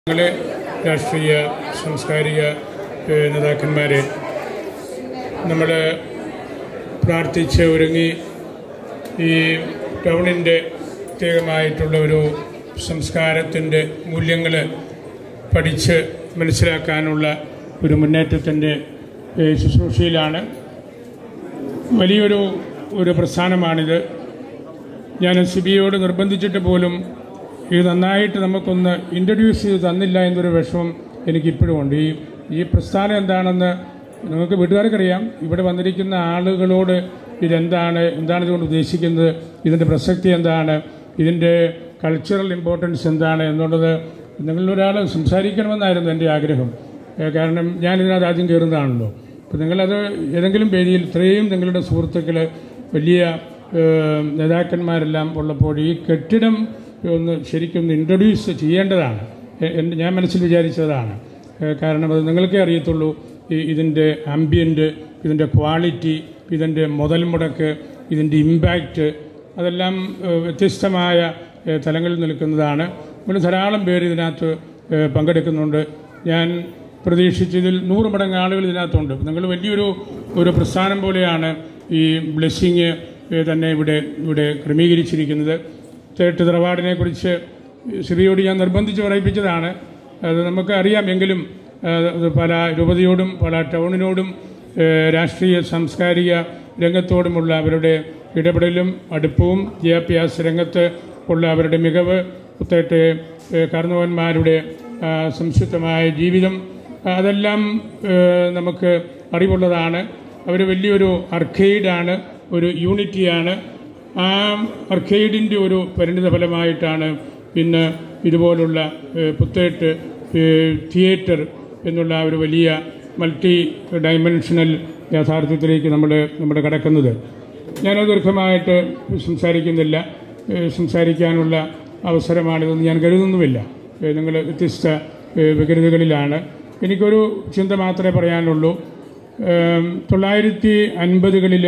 ഞങ്ങളെ രാഷ്ട്രീയ സാംസ്കാരിക ഏഹ്, നേതാക്കന്മാരെ നമ്മൾ പ്രാർത്ഥിച്ച് ഒരുങ്ങി ഈ ടൗണിൻ്റെ പ്രത്യേകമായിട്ടുള്ള ഒരു സംസ്കാരത്തിൻ്റെ മൂല്യങ്ങൾ പഠിച്ച് മനസ്സിലാക്കാനുള്ള ഒരു മുന്നേറ്റത്തിൻ്റെ ഏഹ്, ശുശ്രൂഷയിലാണ് വലിയൊരു ഒരു പ്രസ്ഥാനമാണിത് ഞാൻ സിബിയോട് നിർബന്ധിച്ചിട്ട് പോലും ഇത് നന്നായിട്ട് നമുക്കൊന്ന് ഇൻട്രൊഡ്യൂസ് ചെയ്ത് തന്നില്ല എന്നൊരു വിഷമം എനിക്കിപ്പോഴും ഉണ്ട് ഈ ഈ പ്രസ്ഥാനം എന്താണെന്ന് നിങ്ങൾക്ക് വീട്ടുകാർക്കറിയാം ഇവിടെ വന്നിരിക്കുന്ന ആളുകളോട് ഇതെന്താണ് എന്താണ് ഇതുകൊണ്ട് ഉദ്ദേശിക്കുന്നത് ഇതിൻ്റെ പ്രസക്തി എന്താണ് ഇതിൻ്റെ കൾച്ചറൽ ഇമ്പോർട്ടൻസ് എന്താണ് എന്നുള്ളത് നിങ്ങളിലൊരാൾ സംസാരിക്കണമെന്നായിരുന്നു എൻ്റെ ആഗ്രഹം ഏഹ് കാരണം ഞാനിതിനകത്ത് ആദ്യം കയറുന്നതാണല്ലോ അപ്പോൾ നിങ്ങളത് ഏതെങ്കിലും വേദിയിൽ ഇത്രയും നിങ്ങളുടെ സുഹൃത്തുക്കൾ വലിയ ഏഹ്, നേതാക്കന്മാരെല്ലാം ഉള്ളപ്പോൾ ഈ കെട്ടിടം ഒന്ന് ശരിക്കും ഒന്ന് ഇൻട്രൊഡ്യൂസ് ചെയ്യേണ്ടതാണ് എ- എൻ്റെ ഞാൻ മനസ്സിൽ വിചാരിച്ചതാണ് ഏഹ്, കാരണം അത് നിങ്ങൾക്കേ അറിയത്തുള്ളൂ ഈ ഇതിൻ്റെ ആംബിയൻ്റ് ഇതിൻ്റെ ക്വാളിറ്റി ഇതിൻ്റെ മുതൽ മുടക്ക് ഇതിൻ്റെ ഇമ്പാക്റ്റ് അതെല്ലാം ഏഹ്, വ്യത്യസ്തമായ ഏഹ്, തലങ്ങളിൽ നിൽക്കുന്നതാണ് ഇവിടെ ധാരാളം പേര് ഇതിനകത്ത് ഏഹ്, പങ്കെടുക്കുന്നുണ്ട് ഞാൻ പ്രതീക്ഷിച്ചതിൽ നൂറ് മടങ്ങ് ആളുകൾ ഇതിനകത്തുണ്ട് നിങ്ങൾ വലിയൊരു ഒരു പ്രസ്ഥാനം പോലെയാണ് ഈ ബ്ലെസ്സിങ് തന്നെ ഇവിടെ ഇവിടെ ക്രമീകരിച്ചിരിക്കുന്നത് തേട്ട് തറവാടിനെ കുറിച്ച് ശ്രീയോട് ഞാൻ നിർബന്ധിച്ച് പറയിപ്പിച്ചതാണ് അത് നമുക്ക് അറിയാമെങ്കിലും അത് പല രൂപതയോടും പല ടൗണിനോടും ഏഹ്, രാഷ്ട്രീയ സാംസ്കാരിക രംഗത്തോടുമുള്ള അവരുടെ ഇടപെടലും അടുപ്പവും വിദ്യാഭ്യാസ രംഗത്ത് ഉള്ള അവരുടെ മികവ് പുത്തേട്ട് ഏഹ്, കാർന്നവന്മാരുടെ ആ, സംശുദ്ധമായ ജീവിതം ആ, അതെല്ലാം ഏഹ്, നമുക്ക് അറിവുള്ളതാണ് അവർ വലിയൊരു അർക്കേഡാണ് ഒരു യൂണിറ്റിയാണ് ആ അർക്കേഡിൻ്റെ ഒരു പരിണിത ഫലമായിട്ടാണ് ഇന്ന് ഇതുപോലുള്ള ഏഹ്, പുത്തേട്ട് ഏഹ്, തിയേറ്റർ എന്നുള്ള ഒരു വലിയ മൾട്ടി ഡൈമെൻഷണൽ യാഥാർത്ഥ്യത്തിലേക്ക് നമ്മൾ നമ്മൾ കടക്കുന്നത് ഞാൻ ദീർഘമായിട്ട് സംസാരിക്കുന്നില്ല ഏഹ്, സംസാരിക്കാനുള്ള അവസരമാണിതെന്ന് ഞാൻ കരുതുന്നുമില്ല ഏഹ്, നിങ്ങൾ വ്യത്യസ്ത ഏഹ്, വികൃതികളിലാണ് എനിക്കൊരു ചിന്ത മാത്രമേ പറയാനുള്ളൂ ഏം, തൊള്ളായിരത്തി അൻപതുകളിൽ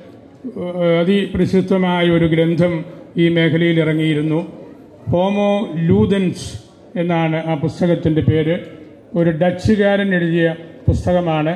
അതിപ്രസിദ്ധമായ ഒരു ഗ്രന്ഥം ഈ മേഖലയിൽ ഇറങ്ങിയിരുന്നു ഹോമോ ലൂതൻസ് എന്നാണ് ആ പുസ്തകത്തിൻ്റെ പേര് ഒരു ഡച്ചുകാരൻ എഴുതിയ പുസ്തകമാണ്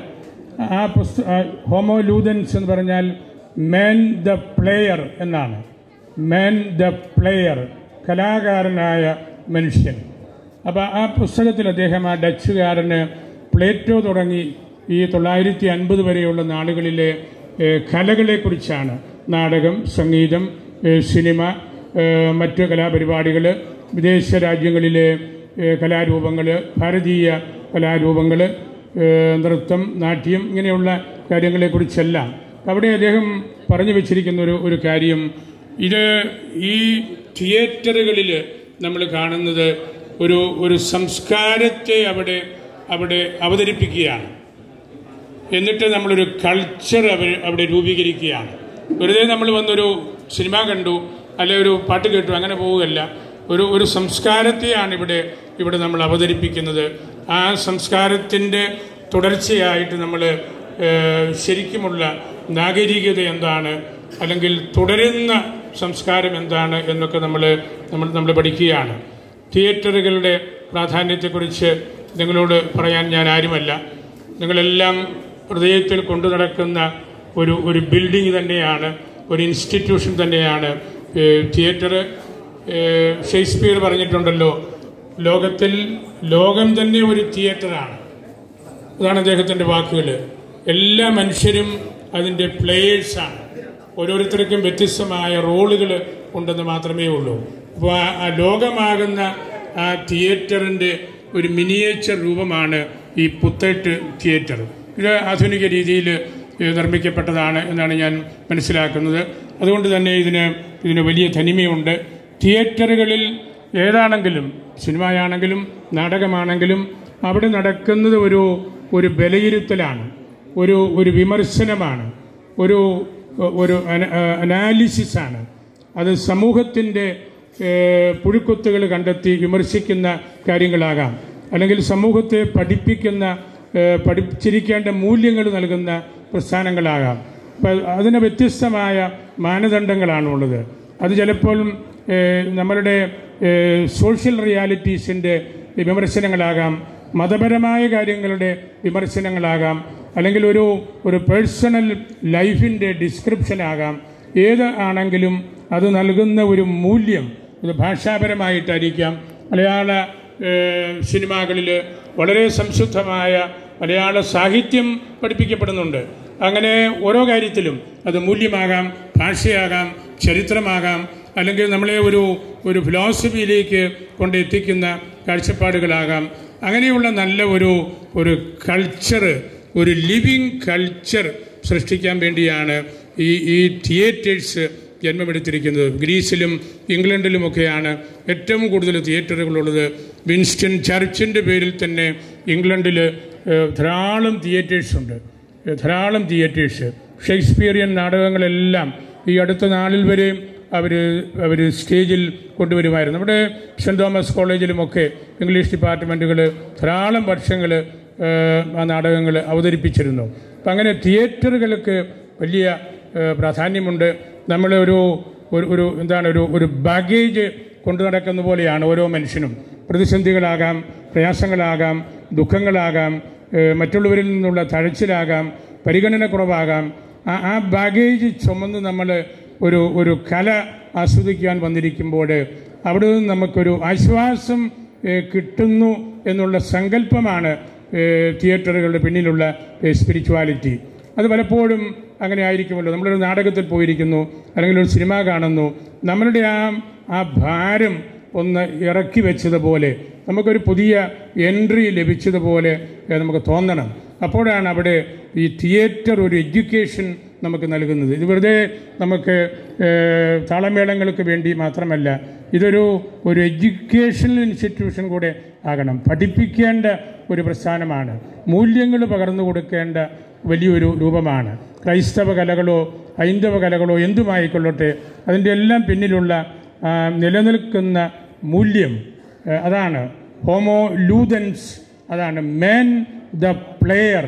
ആ പുസ്ത ആ ഹോമോ ലൂതൻസ് എന്ന് പറഞ്ഞാൽ മാൻ ദ പ്ലെയർ എന്നാണ് മാൻ ദ പ്ലെയർ കലാകാരനായ മനുഷ്യൻ അപ്പോൾ ആ പുസ്തകത്തിൽ അദ്ദേഹം ആ ഡച്ചുകാരന് പ്ലേറ്റോ തുടങ്ങി ഈ തൊള്ളായിരത്തി അൻപത് വരെയുള്ള നാളുകളിലെ ഏഹ്, കലകളെക്കുറിച്ചാണ് നാടകം സംഗീതം ഏഹ്, സിനിമ ഏഹ്, മറ്റ് കലാപരിപാടികൾ വിദേശ രാജ്യങ്ങളിലെ ഏഹ്, കലാരൂപങ്ങൾ ഭാരതീയ കലാരൂപങ്ങൾ ഏഹ്, നൃത്തം നാട്യം ഇങ്ങനെയുള്ള കാര്യങ്ങളെക്കുറിച്ചെല്ലാം അവിടെ അദ്ദേഹം പറഞ്ഞു വെച്ചിരിക്കുന്ന ഒരു ഒരു കാര്യം ഇത് ഈ തിയേറ്ററുകളിൽ നമ്മൾ കാണുന്നത് ഒരു ഒരു സംസ്കാരത്തെ അവിടെ അവിടെ അവതരിപ്പിക്കുകയാണ് എന്നിട്ട് നമ്മളൊരു കൾച്ചർ അവർ അവിടെ രൂപീകരിക്കുകയാണ് വെറുതെ നമ്മൾ വന്നൊരു സിനിമ കണ്ടു അല്ലെ ഒരു പാട്ട് കേട്ടു അങ്ങനെ പോവുകയല്ല ഒരു ഒരു സംസ്കാരത്തെയാണ് ഇവിടെ ഇവിടെ നമ്മൾ അവതരിപ്പിക്കുന്നത് ആ സംസ്കാരത്തിൻ്റെ തുടർച്ചയായിട്ട് നമ്മൾ ശരിക്കുമുള്ള നാഗരികത എന്താണ് അല്ലെങ്കിൽ തുടരുന്ന സംസ്കാരം എന്താണ് എന്നൊക്കെ നമ്മൾ നമ്മൾ നമ്മൾ പഠിക്കുകയാണ് തിയേറ്ററുകളുടെ പ്രാധാന്യത്തെക്കുറിച്ച് നിങ്ങളോട് പറയാൻ ഞാൻ ആരുമല്ല നിങ്ങളെല്ലാം ഹൃദയത്തിൽ കൊണ്ടു നടക്കുന്ന ഒരു ഒരു ബിൽഡിംഗ് തന്നെയാണ് ഒരു ഇൻസ്റ്റിറ്റ്യൂഷൻ തന്നെയാണ് ഏഹ്, തിയേറ്റർ ഏഹ്, ഷേക്സ്പിയർ പറഞ്ഞിട്ടുണ്ടല്ലോ ലോകത്തിൽ ലോകം തന്നെ ഒരു തിയേറ്ററാണ് അതാണ് അദ്ദേഹത്തിൻ്റെ വാക്കുകൾ എല്ലാ മനുഷ്യരും അതിൻ്റെ പ്ലേയേഴ്സാണ് ഓരോരുത്തർക്കും വ്യത്യസ്തമായ റോളുകൾ ഉണ്ടെന്ന് മാത്രമേ ഉള്ളൂ അപ്പോൾ ആ- ആ ലോകമാകുന്ന ആ തിയേറ്ററിൻ്റെ ഒരു മിനിയേച്ചർ രൂപമാണ് ഈ പുത്തേട്ട് തിയേറ്റർ ഇത് ആധുനിക രീതിയിൽ നിർമ്മിക്കപ്പെട്ടതാണ് എന്നാണ് ഞാൻ മനസ്സിലാക്കുന്നത് അതുകൊണ്ട് തന്നെ ഇതിന് ഇതിന് വലിയ തനിമയുണ്ട് തിയേറ്ററുകളിൽ ഏതാണെങ്കിലും സിനിമയാണെങ്കിലും നാടകമാണെങ്കിലും അവിടെ നടക്കുന്നത് ഒരു ഒരു വിലയിരുത്തലാണ് ഒരു ഒരു വിമർശനമാണ് ഒരു ഒരു അനാലിസിസ് ആണ് അത് സമൂഹത്തിൻ്റെ പുഴുക്കുത്തുകൾ കണ്ടെത്തി വിമർശിക്കുന്ന കാര്യങ്ങളാകാം അല്ലെങ്കിൽ സമൂഹത്തെ പഠിപ്പിക്കുന്ന ഏഹ്, പഠിച്ചിരിക്കേണ്ട മൂല്യങ്ങൾ നൽകുന്ന പ്രസ്ഥാനങ്ങളാകാം അപ്പം അതിന് വ്യത്യസ്തമായ മാനദണ്ഡങ്ങളാണുള്ളത് അത് ചിലപ്പോൾ ഏഹ്, നമ്മളുടെ സോഷ്യൽ റിയാലിറ്റീസിൻ്റെ വിമർശനങ്ങളാകാം മതപരമായ കാര്യങ്ങളുടെ വിമർശനങ്ങളാകാം അല്ലെങ്കിൽ ഒരു ഒരു പേഴ്സണൽ ലൈഫിൻ്റെ ഡിസ്ക്രിപ്ഷനാകാം ഏത് ആണെങ്കിലും അത് നൽകുന്ന ഒരു മൂല്യം ഇത് ഭാഷാപരമായിട്ടായിരിക്കാം മലയാള സിനിമകളിൽ വളരെ സംശുദ്ധമായ മലയാള സാഹിത്യം പഠിപ്പിക്കപ്പെടുന്നുണ്ട് അങ്ങനെ ഓരോ കാര്യത്തിലും അത് മൂല്യമാകാം ഭാഷയാകാം ചരിത്രമാകാം അല്ലെങ്കിൽ നമ്മളെ ഒരു ഒരു ഫിലോസഫിയിലേക്ക് കൊണ്ടെത്തിക്കുന്ന കാഴ്ചപ്പാടുകളാകാം അങ്ങനെയുള്ള നല്ല ഒരു ഒരു കൾച്ചർ ഒരു ലിവിങ് കൾച്ചർ സൃഷ്ടിക്കാൻ വേണ്ടിയാണ് ഈ ഈ തിയേറ്റേഴ്സ് ജന്മമെടുത്തിരിക്കുന്നത് ഗ്രീസിലും ഇംഗ്ലണ്ടിലുമൊക്കെയാണ് ഏറ്റവും കൂടുതൽ തിയേറ്ററുകളുള്ളത് വിൻസ്റ്റൺ ചർച്ചിൻ്റെ പേരിൽ തന്നെ ഇംഗ്ലണ്ടിൽ ഏഹ്, ധാരാളം തിയേറ്റേഴ്സ് ഉണ്ട് ഏഹ്, ധാരാളം തിയേറ്റേഴ്സ് ഷേക്സ്പിയറിയൻ നാടകങ്ങളെല്ലാം ഈ അടുത്ത നാളിൽ വരെയും അവർ അവർ സ്റ്റേജിൽ കൊണ്ടുവരുമായിരുന്നു നമ്മുടെ സെൻറ് തോമസ് കോളേജിലുമൊക്കെ ഇംഗ്ലീഷ് ഡിപ്പാർട്ട്മെൻറ്റുകൾ ധാരാളം വർഷങ്ങൾ ആ നാടകങ്ങൾ അവതരിപ്പിച്ചിരുന്നു അപ്പം അങ്ങനെ തിയേറ്ററുകൾക്ക് വലിയ ഏഹ്, പ്രാധാന്യമുണ്ട് നമ്മൾ ഒരു ഒരു ഒരു എന്താണ് ഒരു ഒരു ബാഗേജ് കൊണ്ടു നടക്കുന്ന പോലെയാണ് ഓരോ മനുഷ്യനും പ്രതിസന്ധികളാകാം പ്രയാസങ്ങളാകാം ദുഃഖങ്ങളാകാം ഏഹ്, മറ്റുള്ളവരിൽ നിന്നുള്ള തഴച്ചിലാകാം പരിഗണന കുറവാകാം ആ ആ ബാഗേജ് ചുമന്ന് നമ്മൾ ഒരു ഒരു കല ആസ്വദിക്കാൻ വന്നിരിക്കുമ്പോൾ അവിടെ നിന്ന് നമുക്കൊരു ആശ്വാസം ഏഹ്, കിട്ടുന്നു എന്നുള്ള സങ്കല്പമാണ് ഏഹ്, തിയേറ്ററുകളുടെ പിന്നിലുള്ള സ്പിരിച്വാലിറ്റി അത് പലപ്പോഴും അങ്ങനെ ആയിരിക്കുമല്ലോ നമ്മളൊരു നാടകത്തിൽ പോയിരിക്കുന്നു അല്ലെങ്കിൽ ഒരു സിനിമ കാണുന്നു നമ്മളുടെ ആ ആ ഭാരം ഒന്ന് ഇറക്കി വെച്ചതുപോലെ നമുക്കൊരു പുതിയ എൻട്രി ലഭിച്ചതുപോലെ ഏഹ്, നമുക്ക് തോന്നണം അപ്പോഴാണ് അവിടെ ഈ തിയേറ്റർ ഒരു എഡ്യൂക്കേഷൻ നമുക്ക് നൽകുന്നത് ഇത് വെറുതെ നമുക്ക് ഏഹ്, താളമേളങ്ങൾക്ക് വേണ്ടി മാത്രമല്ല ഇതൊരു ഒരു എഡ്യൂക്കേഷണൽ ഇൻസ്റ്റിറ്റ്യൂഷൻ കൂടെ ആകണം പഠിപ്പിക്കേണ്ട ഒരു പ്രസ്ഥാനമാണ് മൂല്യങ്ങൾ പകർന്നു കൊടുക്കേണ്ട വലിയൊരു രൂപമാണ് ക്രൈസ്തവ കലകളോ ഹൈന്ദവ കലകളോ എന്തുമായിക്കൊള്ളട്ടെ അതിൻ്റെ എല്ലാം പിന്നിലുള്ള ആ, നിലനിൽക്കുന്ന മൂല്യം ഏ, അതാണ് ഹോമോ ലൂതൻസ് അതാണ് മാൻ ദ പ്ലെയർ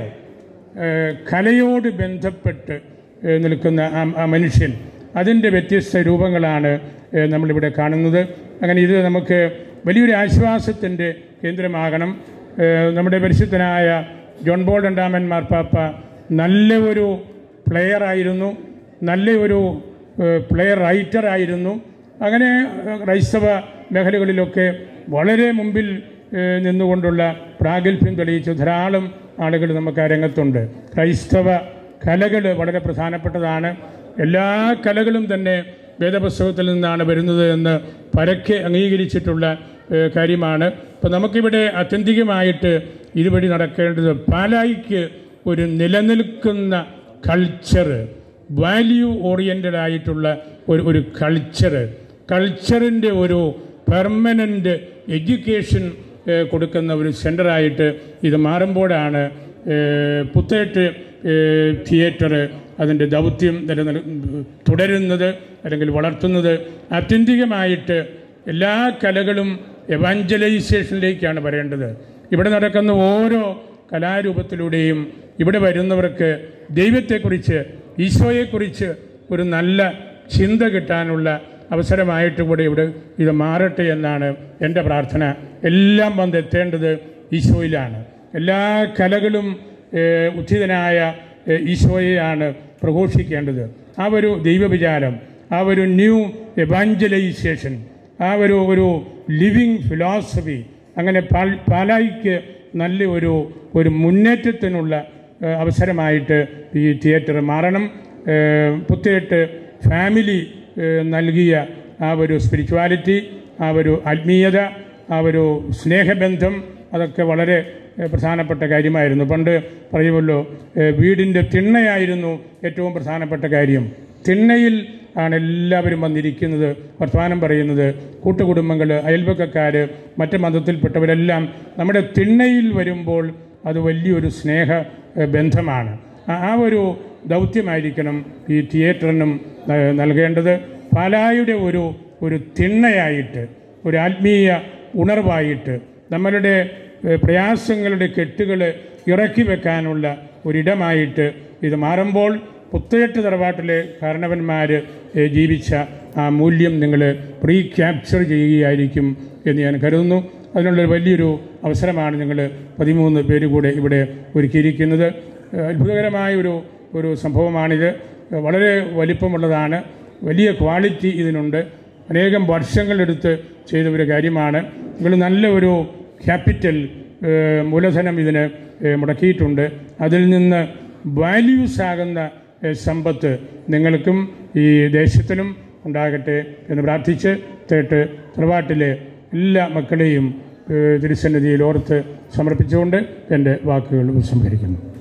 കലയോട് ബന്ധപ്പെട്ട് ഏ, നിൽക്കുന്ന ആ- ആ മനുഷ്യൻ അതിൻ്റെ വ്യത്യസ്ത രൂപങ്ങളാണ് ഏ, നമ്മളിവിടെ കാണുന്നത് അങ്ങനെ ഇത് നമുക്ക് വലിയൊരു ആശ്വാസത്തിൻ്റെ കേന്ദ്രമാകണം ഏ, നമ്മുടെ പരിശുദ്ധനായ ജോൺ ബോൾ രണ്ടാമൻ മാർപ്പാപ്പ നല്ല ഒരു പ്ലെയർ ആയിരുന്നു നല്ല ഒരു പ്ലെയർ റൈറ്റർ ആയിരുന്നു അങ്ങനെ ഏഹ്, ക്രൈസ്തവ മേഖലകളിലൊക്കെ വളരെ മുമ്പിൽ ഏഹ്, നിന്നുകൊണ്ടുള്ള പ്രാഗൽഭ്യം തെളിയിച്ച ധാരാളം ആളുകൾ നമുക്ക് ആ രംഗത്തുണ്ട് ക്രൈസ്തവ കലകൾ വളരെ പ്രധാനപ്പെട്ടതാണ് എല്ലാ കലകളും തന്നെ വേദപുസ്തകത്തിൽ നിന്നാണ് വരുന്നത് എന്ന് പരക്കെ അംഗീകരിച്ചിട്ടുള്ള ഏഹ്, കാര്യമാണ് അപ്പോൾ നമുക്കിവിടെ അത്യന്തികമായിട്ട് ഇതുവഴി നടക്കേണ്ടത് പാലായിക്ക് ഒരു നിലനിൽക്കുന്ന കൾച്ചർ വാല്യൂ ഓറിയൻറ്റഡ് ആയിട്ടുള്ള ഒരു ഒരു കൾച്ചർ കൾച്ചറിൻ്റെ ഒരു പെർമനൻ്റ് എഡ്യൂക്കേഷൻ ഏഹ്, കൊടുക്കുന്ന ഒരു സെൻ്ററായിട്ട് ഇത് മാറുമ്പോഴാണ് ഏഹ്, പുത്തേട്ട് ഏഹ്, തിയേറ്റർ അതിൻ്റെ ദൗത്യം നിലനിൽ തുടരുന്നത് അല്ലെങ്കിൽ വളർത്തുന്നത് ആത്യന്തികമായിട്ട് എല്ലാ കലകളും എവാഞ്ചലൈസേഷനിലേക്കാണ് വരേണ്ടത് ഇവിടെ നടക്കുന്ന ഓരോ കലാരൂപത്തിലൂടെയും ഇവിടെ വരുന്നവർക്ക് ദൈവത്തെക്കുറിച്ച് ഈശോയെക്കുറിച്ച് ഒരു നല്ല ചിന്ത കിട്ടാനുള്ള അവസരമായിട്ട് കൂടെ ഇവിടെ ഇത് മാറട്ടെ എന്നാണ് എൻ്റെ പ്രാർത്ഥന എല്ലാം വന്നെത്തേണ്ടത് ഈശോയിലാണ് എല്ലാ കലകളും ഏഹ്, ഉത്ഥിതനായ ഏഹ്, ഈശോയെയാണ് പ്രഘോഷിക്കേണ്ടത് ആ ഒരു ദൈവവിചാരം ആ ഒരു ന്യൂ എവാഞ്ചലൈസേഷൻ ആ ഒരു ഒരു ലിവിങ് ഫിലോസഫി അങ്ങനെ പാൽ പാലായിക്ക് നല്ല ഒരു ഒരു മുന്നേറ്റത്തിനുള്ള ഏഹ്, അവസരമായിട്ട് ഈ തിയേറ്റർ മാറണം ഏഹ്, പുത്തേട്ട് ഫാമിലി ഏഹ്, നൽകിയ ആ ഒരു സ്പിരിച്വാലിറ്റി ആ ഒരു ആത്മീയത ആ ഒരു സ്നേഹബന്ധം അതൊക്കെ വളരെ ഏഹ്, പ്രധാനപ്പെട്ട കാര്യമായിരുന്നു പണ്ട് പറയുമല്ലോ ഏഹ്, വീടിൻ്റെ തിണ്ണയായിരുന്നു ഏറ്റവും പ്രധാനപ്പെട്ട കാര്യം തിണ്ണയിൽ ആണ് എല്ലാവരും വന്നിരിക്കുന്നത് വർത്തമാനം പറയുന്നത് കൂട്ടുകുടുംബങ്ങൾ അയൽവക്കക്കാർ മറ്റ് മതത്തിൽപ്പെട്ടവരെല്ലാം നമ്മുടെ തിണ്ണയിൽ വരുമ്പോൾ അത് വലിയൊരു സ്നേഹ ഏഹ്, ബന്ധമാണ് ആ- ആ ഒരു ദൗത്യമായിരിക്കണം ഈ തിയേറ്ററിനും ഏഹ്, നൽകേണ്ടത് പാലായുടെ ഒരു ഒരു തിണ്ണയായിട്ട് ഒരു ആത്മീയ ഉണർവായിട്ട് നമ്മളുടെ ഏഹ്, പ്രയാസങ്ങളുടെ കെട്ടുകൾ ഇറക്കി വെക്കാനുള്ള ഒരിടമായിട്ട് ഇത് മാറുമ്പോൾ പുത്തേട്ട് തറവാട്ടിലെ കാരണവന്മാർ ജീവിച്ച ആ മൂല്യം നിങ്ങൾ റീക്യാപ്ചർ ചെയ്യുകയായിരിക്കും എന്ന് ഞാൻ കരുതുന്നു അതിനുള്ളൊരു വലിയൊരു അവസരമാണ് ഞങ്ങൾ പതിമൂന്ന് പേര് കൂടെ ഇവിടെ ഒരുക്കിയിരിക്കുന്നത് ഏഹ് അത്ഭുതകരമായ ഒരു ഒരു സംഭവമാണിത് വളരെ വലിപ്പമുള്ളതാണ് വലിയ ക്വാളിറ്റി ഇതിനുണ്ട് അനേകം വർഷങ്ങളെടുത്ത് ചെയ്ത ഒരു കാര്യമാണ് നിങ്ങൾ നല്ല ഒരു ക്യാപിറ്റൽ ഏഹ് മൂലധനം ഇതിന് ഏഹ് മുടക്കിയിട്ടുണ്ട് അതിൽ നിന്ന് വാല്യൂസ് ആകുന്ന ഏഹ് സമ്പത്ത് നിങ്ങൾക്കും ഈ ദേശത്തിനും ഉണ്ടാകട്ടെ എന്ന് പ്രാർത്ഥിച്ച് തേട്ട് തറവാട്ടിലെ എല്ലാ മക്കളെയും ഏഹ് തിരുസന്നിധിയിൽ ഓർത്ത് സമർപ്പിച്ചുകൊണ്ട് എൻ്റെ വാക്കുകൾ ഉപസംഹരിക്കുന്നു